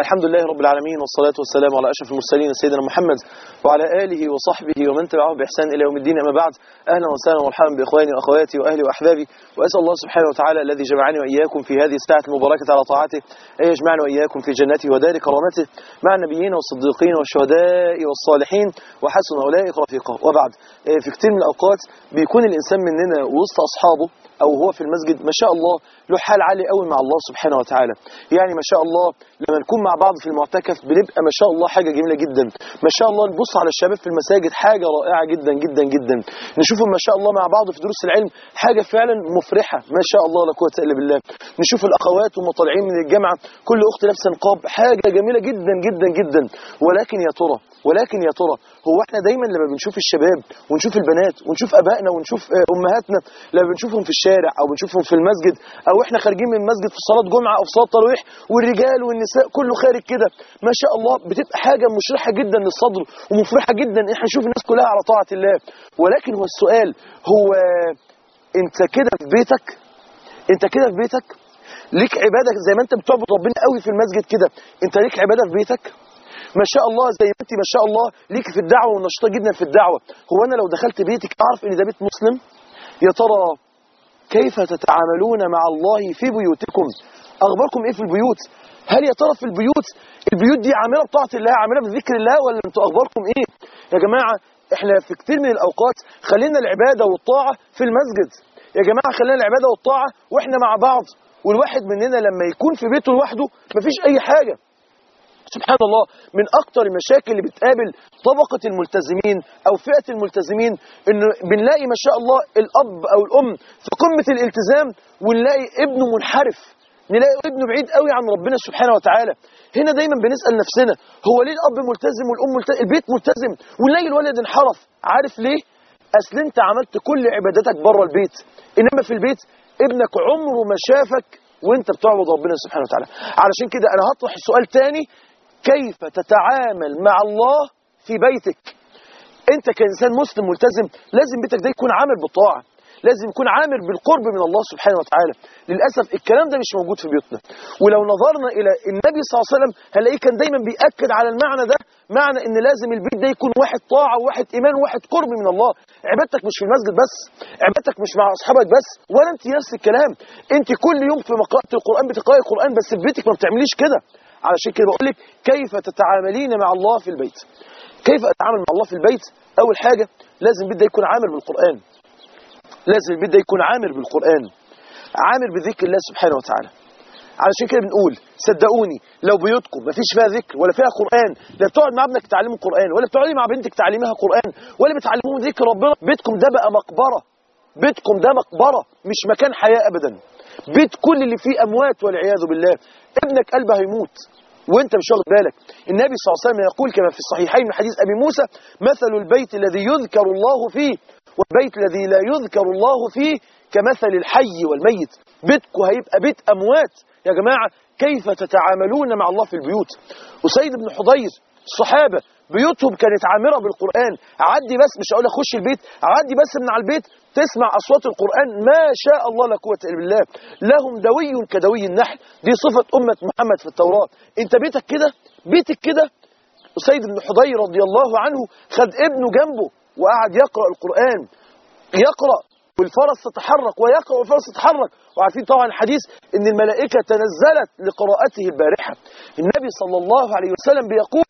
الحمد لله رب العالمين والصلاة والسلام على أشرف المرسلين سيدنا محمد وعلى آله وصحبه ومن تبعه بإحسان إلى يوم الدين أما بعد أهلا وسهلا ومرحبا بإخواني وأخواتي وأهلي وأحبابي وأسأل الله سبحانه وتعالى الذي جمعني وإياكم في هذه الساعة المباركة على طاعته أن يجمعنا وإياكم في جنته ودار كرامته مع النبيين والصديقين والشهداء والصالحين وحسن أولئك رفيقا وبعد في كثير من الأوقات بيكون الإنسان مننا وسط أصحابه أو هو في المسجد ما شاء الله له حال عالي قوي مع الله سبحانه وتعالى يعني ما شاء الله لما نكون مع بعض في المعتكف بنبقى ما شاء الله حاجة جميلة جدا ما شاء الله نبص على الشباب في المساجد حاجة رائعة جدا جدا جدا نشوفهم ما شاء الله مع بعض في دروس العلم حاجة فعلا مفرحة ما شاء الله لا قوة إلا بالله نشوف الأخوات وهم طالعين من الجامعة كل أخت لابسة نقاب حاجة جميلة جدا جدا جدا ولكن يا ترى ولكن يا ترى هو احنا دايما لما بنشوف الشباب ونشوف البنات ونشوف ابائنا ونشوف امهاتنا لما بنشوفهم في الشارع او بنشوفهم في المسجد او احنا خارجين من المسجد في صلاه جمعه او في صلاه تراويح والرجال والنساء كله خارج كده ما شاء الله بتبقى حاجه مشرحه جدا للصدر ومفرحه جدا ان احنا نشوف الناس كلها على طاعه الله ولكن هو السؤال هو انت كده في بيتك انت كده في بيتك ليك عباده زي ما انت بتعبد ربنا قوي في المسجد كده انت ليك عباده في بيتك ما شاء الله زي ما انت ما شاء الله ليك في الدعوه ونشطه جدا في الدعوه هو انا لو دخلت بيتك اعرف ان ده بيت مسلم يا ترى كيف تتعاملون مع الله في بيوتكم اخباركم ايه في البيوت هل يا ترى في البيوت البيوت دي عامله بطاعه الله عامله بذكر الله ولا انتوا اخباركم ايه يا جماعه احنا في كتير من الاوقات خلينا العباده والطاعه في المسجد يا جماعه خلينا العباده والطاعه واحنا مع بعض والواحد مننا لما يكون في بيته لوحده مفيش اي حاجه سبحان الله من أكتر المشاكل اللي بتقابل طبقة الملتزمين أو فئة الملتزمين إن بنلاقي ما شاء الله الأب أو الأم في قمة الالتزام ونلاقي ابنه منحرف نلاقي ابنه بعيد قوي عن ربنا سبحانه وتعالى هنا دايما بنسأل نفسنا هو ليه الأب ملتزم والأم ملتزم البيت ملتزم ونلاقي الولد انحرف عارف ليه أصل أنت عملت كل عباداتك بره البيت إنما في البيت ابنك عمره ما شافك وانت بتعبد ربنا سبحانه وتعالى علشان كده انا هطرح السؤال تاني كيف تتعامل مع الله في بيتك انت كإنسان مسلم ملتزم لازم بيتك ده يكون عامل بالطاعة لازم يكون عامر بالقرب من الله سبحانه وتعالى للأسف الكلام ده مش موجود في بيوتنا ولو نظرنا إلى النبي صلى الله عليه وسلم هنلاقيه كان دايما بيأكد على المعنى ده معنى ان لازم البيت ده يكون واحد طاعة وواحد إيمان وواحد قرب من الله عبادتك مش في المسجد بس عبادتك مش مع أصحابك بس ولا انت نفس الكلام انت كل يوم في مقرأة القرآن بتقرأي القرآن بس في بيتك ما بتعمليش كده علشان كده بقول لك كيف تتعاملين مع الله في البيت كيف اتعامل مع الله في البيت اول حاجه لازم البيت ده يكون عامر بالقران لازم البيت ده يكون عامر بالقران عامر بذكر الله سبحانه وتعالى علشان كده بنقول صدقوني لو بيوتكم ما فيش فيها ذكر ولا فيها قران لا بتقعد مع ابنك تعلمه قران ولا بتقعدي مع بنتك تعلميها قران ولا بتعلموهم ذكر ربنا بيتكم ده بقى مقبره بيتكم ده مقبره مش مكان حياه ابدا بيت كل اللي فيه اموات والعياذ بالله ابنك قلبه هيموت وانت مش واخد بالك النبي صلى الله عليه وسلم يقول كما في الصحيحين من حديث ابي موسى مثل البيت الذي يذكر الله فيه والبيت الذي لا يذكر الله فيه كمثل الحي والميت بيتكم هيبقى بيت اموات يا جماعه كيف تتعاملون مع الله في البيوت وسيد بن حضير الصحابه بيوتهم كانت عامرة بالقرآن عدي بس مش هقول اخش البيت عدي بس من على البيت تسمع أصوات القرآن ما شاء الله لا قوة إلا بالله لهم دوي كدوي النحل دي صفة أمة محمد في التوراة انت بيتك كده بيتك كده سيد بن حضير رضي الله عنه خد ابنه جنبه وقعد يقرأ القرآن يقرأ والفرس تتحرك ويقرأ والفرس تتحرك وعارفين طبعا الحديث ان الملائكة تنزلت لقراءته البارحة النبي صلى الله عليه وسلم بيقول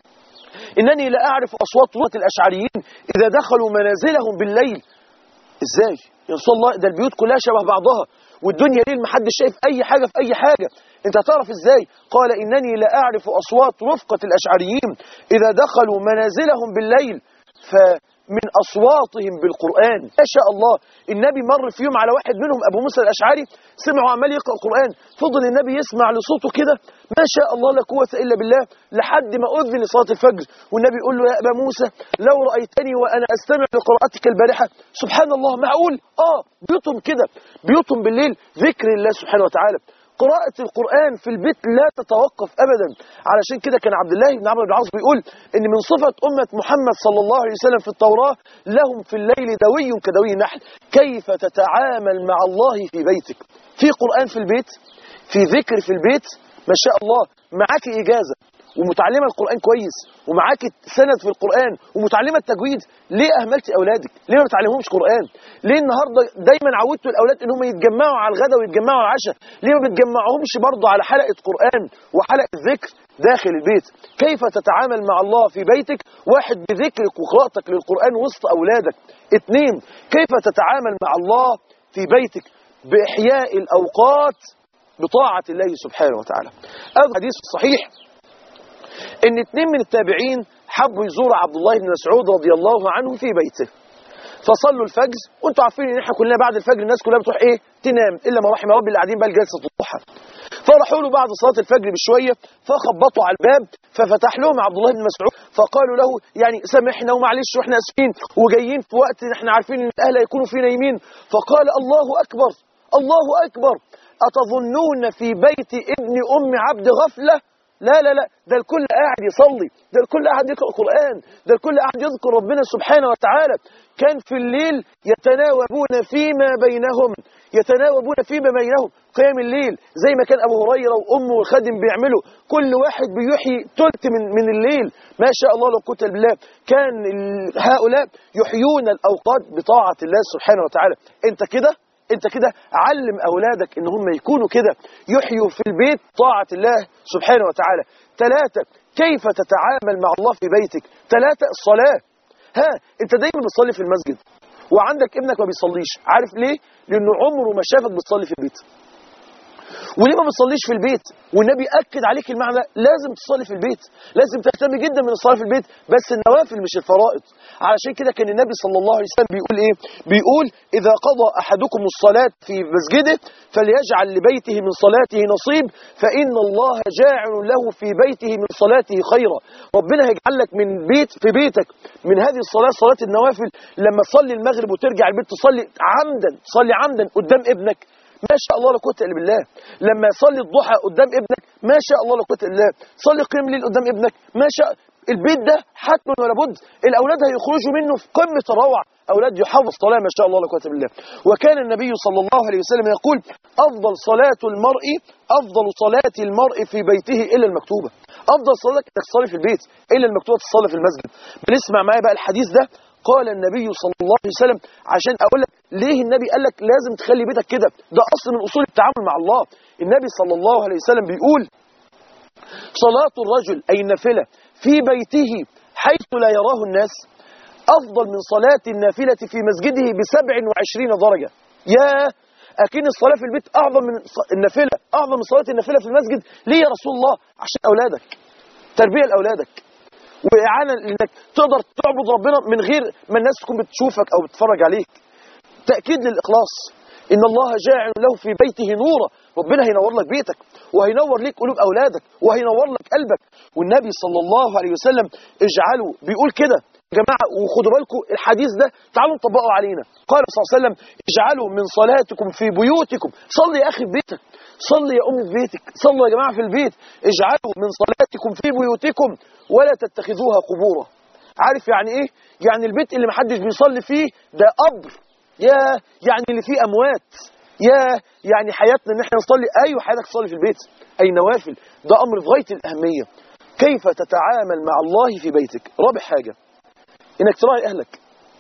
إنني لا أعرف أصوات لغة الأشعريين إذا دخلوا منازلهم بالليل إزاي؟ يا رسول الله ده البيوت كلها شبه بعضها والدنيا ليل محدش شايف أي حاجة في أي حاجة أنت هتعرف إزاي؟ قال إنني لا أعرف أصوات رفقة الأشعريين إذا دخلوا منازلهم بالليل ف من أصواتهم بالقرآن ما شاء الله النبي مر في يوم على واحد منهم أبو موسى الأشعري سمعه عمال يقرأ القرآن فضل النبي يسمع لصوته كده ما شاء الله لا قوة إلا بالله لحد ما أذن لصلاة الفجر والنبي يقول له يا أبا موسى لو رأيتني وأنا أستمع لقراءتك البارحة سبحان الله معقول آه بيوتهم كده بيوتهم بالليل ذكر الله سبحانه وتعالى قراءة القرآن في البيت لا تتوقف أبدا علشان كده كان عبد الله بن عمرو بن العاص بيقول إن من صفة أمة محمد صلى الله عليه وسلم في التوراة لهم في الليل دوي كدوي نحل كيف تتعامل مع الله في بيتك في قرآن في البيت في ذكر في البيت ما شاء الله معاكي إجازة ومتعلمة القرآن كويس ومعاكي سند في القرآن ومتعلمة التجويد ليه أهملتي أولادك؟ ليه ما بتعلمهمش قرآن؟ ليه النهاردة دايما عودتوا الأولاد إن هم يتجمعوا على الغداء ويتجمعوا على العشاء؟ ليه ما بتجمعهمش برضه على حلقة قرآن وحلقة ذكر داخل البيت؟ كيف تتعامل مع الله في بيتك؟ واحد بذكرك وقراءتك للقرآن وسط أولادك. اثنين كيف تتعامل مع الله في بيتك بإحياء الأوقات بطاعة الله سبحانه وتعالى. هذا حديث صحيح ان اتنين من التابعين حبوا يزوروا عبد الله بن مسعود رضي الله عنه في بيته فصلوا الفجر وانتوا عارفين ان احنا كلنا بعد الفجر الناس كلها بتروح ايه تنام الا ما رحم ربي اللي قاعدين بقى جلسه الضحى فراحوا له بعد صلاه الفجر بشويه فخبطوا على الباب ففتح لهم عبد الله بن مسعود فقالوا له يعني سامحنا ومعلش واحنا اسفين وجايين في وقت احنا عارفين ان الاهل هيكونوا في نايمين فقال الله اكبر الله اكبر اتظنون في بيت ابن ام عبد غفله لا لا لا ده الكل قاعد يصلي ده الكل قاعد يقرأ قرآن ده الكل قاعد يذكر ربنا سبحانه وتعالى كان في الليل يتناوبون فيما بينهم يتناوبون فيما بينهم قيام الليل زي ما كان أبو هريرة وأمه والخادم بيعملوا كل واحد بيحيي تلت من, من الليل ما شاء الله لو كنت بالله كان هؤلاء يحيون الأوقات بطاعة الله سبحانه وتعالى انت كده انت كده علم اولادك ان هم يكونوا كده يحيوا في البيت طاعة الله سبحانه وتعالى ثلاثة كيف تتعامل مع الله في بيتك ثلاثة الصلاة ها انت دايما بتصلي في المسجد وعندك ابنك ما بيصليش عارف ليه لانه عمره ما شافك بتصلي في البيت وليه ما بتصليش في البيت والنبي اكد عليك المعنى لازم تصلي في البيت لازم تهتم جدا من الصلاه في البيت بس النوافل مش الفرائض علشان كده كان النبي صلى الله عليه وسلم بيقول ايه بيقول اذا قضى احدكم الصلاه في مسجده فليجعل لبيته من صلاته نصيب فان الله جاعل له في بيته من صلاته خيرا ربنا هيجعل لك من بيت في بيتك من هذه الصلاه صلاه النوافل لما تصلي المغرب وترجع البيت تصلي عمدا تصلي عمدا قدام ابنك ما شاء الله لا قوه الا بالله لما يصلي الضحى قدام ابنك ما شاء الله لا قوه الا بالله صلي قيام الليل قدام ابنك ما شاء البيت ده حتما ولا بد الاولاد هيخرجوا منه في قمه الروعه اولاد يحافظ صلاه ما شاء الله لا قوه الا بالله وكان النبي صلى الله عليه وسلم يقول افضل صلاه المرء افضل صلاه المرء في بيته الا المكتوبه افضل صلاه انك تصلي في البيت الا المكتوبه تصلي في المسجد بنسمع معايا بقى الحديث ده قال النبي صلى الله عليه وسلم عشان اقول لك ليه النبي قال لك لازم تخلي بيتك كده ده اصل من اصول التعامل مع الله النبي صلى الله عليه وسلم بيقول صلاة الرجل أي النافلة في بيته حيث لا يراه الناس أفضل من صلاة النافلة في مسجده بسبع وعشرين درجة يا أكن الصلاة في البيت أعظم من النافلة أعظم من صلاة النافلة في المسجد ليه يا رسول الله عشان أولادك تربية لأولادك وإعانة لأنك تقدر تعبد ربنا من غير ما الناس تكون بتشوفك أو بتتفرج عليك تأكيد للإخلاص إن الله جاعل له في بيته نورا ربنا هينور لك بيتك وهينور لك قلوب أولادك وهينور لك قلبك والنبي صلى الله عليه وسلم اجعلوا بيقول كده يا جماعة وخدوا بالكم الحديث ده تعالوا نطبقه علينا قال صلى الله عليه وسلم اجعلوا من صلاتكم في بيوتكم صلي يا أخي في بيتك صلي يا أم في بيتك صلوا يا جماعة في البيت اجعلوا من صلاتكم في بيوتكم ولا تتخذوها قبورا عارف يعني ايه يعني البيت اللي محدش بيصلي فيه ده قبر يا يعني اللي فيه اموات يا يعني حياتنا ان احنا نصلي ايوه حياتك تصلي في البيت اي نوافل ده امر في غايه الاهميه كيف تتعامل مع الله في بيتك رابع حاجه انك تراعي اهلك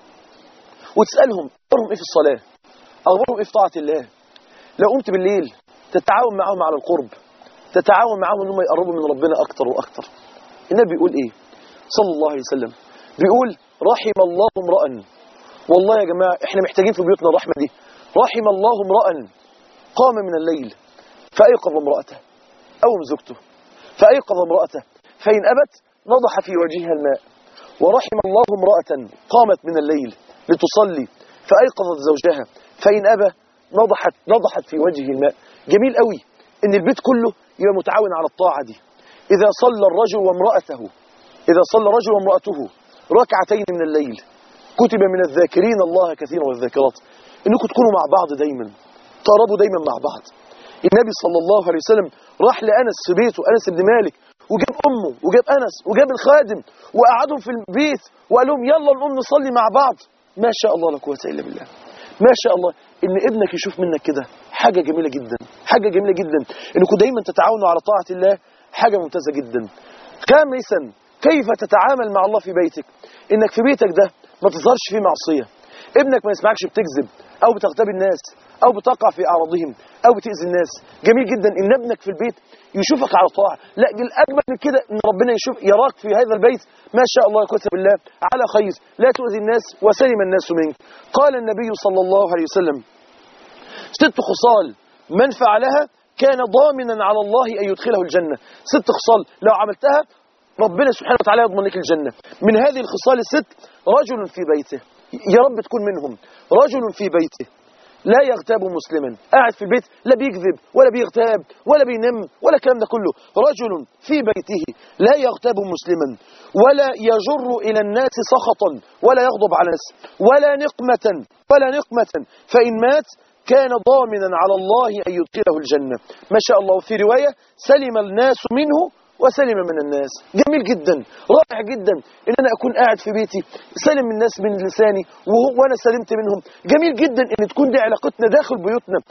وتسالهم اخبارهم ايه في الصلاه اخبارهم ايه في طاعه الله لو قمت بالليل تتعاون معهم على القرب تتعاون معهم ان هم يقربوا من ربنا اكتر واكتر النبي بيقول ايه صلى الله عليه وسلم بيقول رحم الله امرأ والله يا جماعة احنا محتاجين في بيوتنا الرحمة دي رحم الله امرأ قام من الليل فأيقظ امرأته أو زوجته فأيقظ امرأته فإن أبت نضح في وجهها الماء ورحم الله امرأة قامت من الليل لتصلي فأيقظت زوجها فإن أبى نضحت نضحت في وجهه الماء جميل قوي ان البيت كله يبقى متعاون على الطاعة دي إذا صلى الرجل وامرأته إذا صلى الرجل وامرأته ركعتين من الليل كتب من الذاكرين الله كثيرا والذاكرات انكم تكونوا مع بعض دايما تقربوا دايما مع بعض النبي صلى الله عليه وسلم راح لأنس في بيته أنس بن مالك وجاب أمه وجاب أنس وجاب الخادم وقعدهم في البيت وقال لهم يلا نقوم نصلي مع بعض ما شاء الله لا قوة إلا بالله ما شاء الله ان ابنك يشوف منك كده حاجة جميلة جدا حاجة جميلة جدا انكم دايما تتعاونوا على طاعة الله حاجة ممتازة جدا خامسا كيف تتعامل مع الله في بيتك انك في بيتك ده ما تظهرش فيه معصية ابنك ما يسمعكش بتكذب او بتغتاب الناس او بتقع في اعراضهم او بتأذي الناس جميل جدا ان ابنك في البيت يشوفك على طاعة لا الاجمل من كده ان ربنا يشوف يراك في هذا البيت ما شاء الله يا بالله على خير لا تؤذي الناس وسلم الناس منك قال النبي صلى الله عليه وسلم ست خصال من فعلها كان ضامنا على الله أن يدخله الجنة ست خصال لو عملتها ربنا سبحانه وتعالى يضمن لك الجنة من هذه الخصال الست رجل في بيته يا رب تكون منهم رجل في بيته لا يغتاب مسلما قاعد في البيت لا بيكذب ولا بيغتاب ولا بينم ولا الكلام ده كله رجل في بيته لا يغتاب مسلما ولا يجر إلى الناس سخطا ولا يغضب على الناس ولا نقمة ولا نقمة فإن مات كان ضامنا على الله أن يدخله الجنة ما شاء الله في رواية سلم الناس منه وسلم من الناس جميل جدا رائع جدا ان انا اكون قاعد في بيتي سلم الناس من لساني وهو وانا سلمت منهم جميل جدا ان تكون دي علاقتنا داخل بيوتنا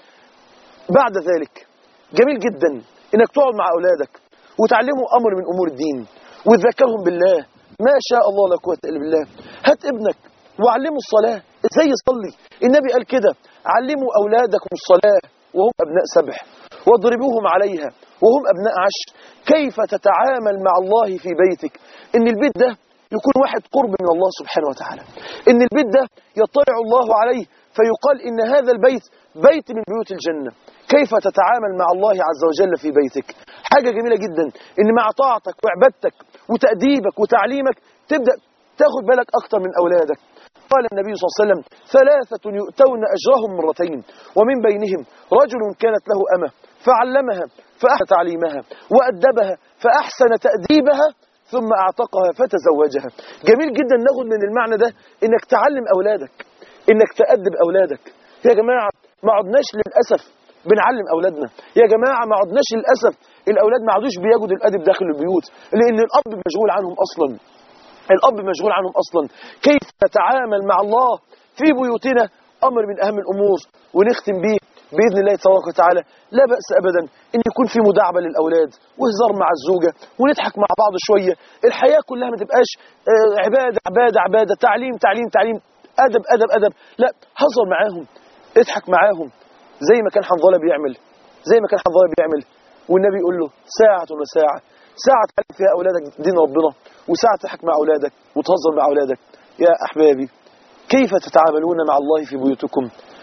بعد ذلك جميل جدا انك تقعد مع اولادك وتعلمهم امر من امور الدين وتذكرهم بالله ما شاء الله لا قوه الا بالله هات ابنك وعلمه الصلاه ازاي يصلي النبي قال كده علموا اولادكم الصلاه وهم ابناء سبع واضربوهم عليها وهم أبناء عشر كيف تتعامل مع الله في بيتك إن البيت ده يكون واحد قرب من الله سبحانه وتعالى إن البيت ده يطلع الله عليه فيقال إن هذا البيت بيت من بيوت الجنة كيف تتعامل مع الله عز وجل في بيتك حاجة جميلة جدا إن مع طاعتك وعبادتك وتأديبك وتعليمك تبدأ تاخد بالك أكتر من أولادك قال النبي صلى الله عليه وسلم ثلاثة يؤتون أجرهم مرتين ومن بينهم رجل كانت له أمة فعلمها فأحسن تعليمها وأدبها فأحسن تأديبها ثم أعتقها فتزوجها جميل جدا ناخد من المعنى ده إنك تعلم أولادك إنك تأدب أولادك يا جماعة ما عدناش للأسف بنعلم أولادنا يا جماعة ما عدناش للأسف الأولاد ما عادوش بيجدوا الأدب داخل البيوت لأن الأب مشغول عنهم أصلا الأب مشغول عنهم أصلا كيف نتعامل مع الله في بيوتنا أمر من أهم الأمور ونختم به بإذن الله تبارك وتعالى لا بأس أبدا أن يكون في مداعبة للأولاد وهزار مع الزوجة ونضحك مع بعض شوية الحياة كلها ما تبقاش عبادة عبادة عبادة تعليم تعليم تعليم أدب أدب أدب لا هزر معاهم اضحك معاهم زي ما كان حنظلة بيعمل زي ما كان حنظلة بيعمل والنبي يقول له ساعة وساعة ساعة تعلم فيها أولادك دين ربنا وساعة تضحك مع أولادك وتهزر مع أولادك يا أحبابي كيف تتعاملون مع الله في بيوتكم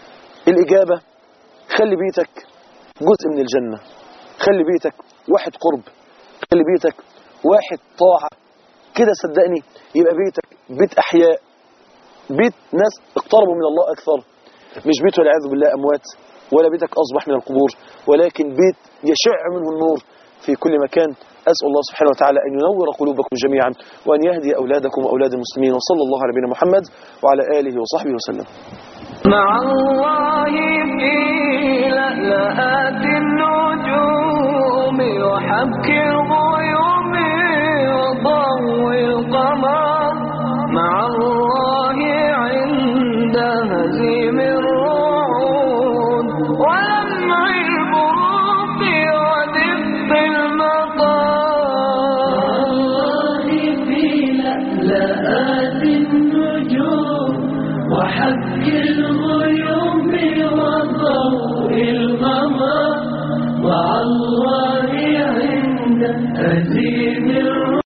الإجابة خلي بيتك جزء من الجنة خلي بيتك واحد قرب خلي بيتك واحد طاعة كده صدقني يبقى بيتك بيت أحياء بيت ناس اقتربوا من الله أكثر مش بيت والعياذ بالله أموات ولا بيتك أصبح من القبور ولكن بيت يشع منه النور في كل مكان أسأل الله سبحانه وتعالى أن ينور قلوبكم جميعا وأن يهدي أولادكم وأولاد المسلمين وصلى الله على نبينا محمد وعلى آله وصحبه وسلم مع الله في لألآت النجوم وحبك الغيوم وضوء القمر مع الله عند هزيم الرعود ولمع البروق ودفء المطار في لألآت النجوم وحك الغيوم وضوء القمر مع الله عند هزيم الرعد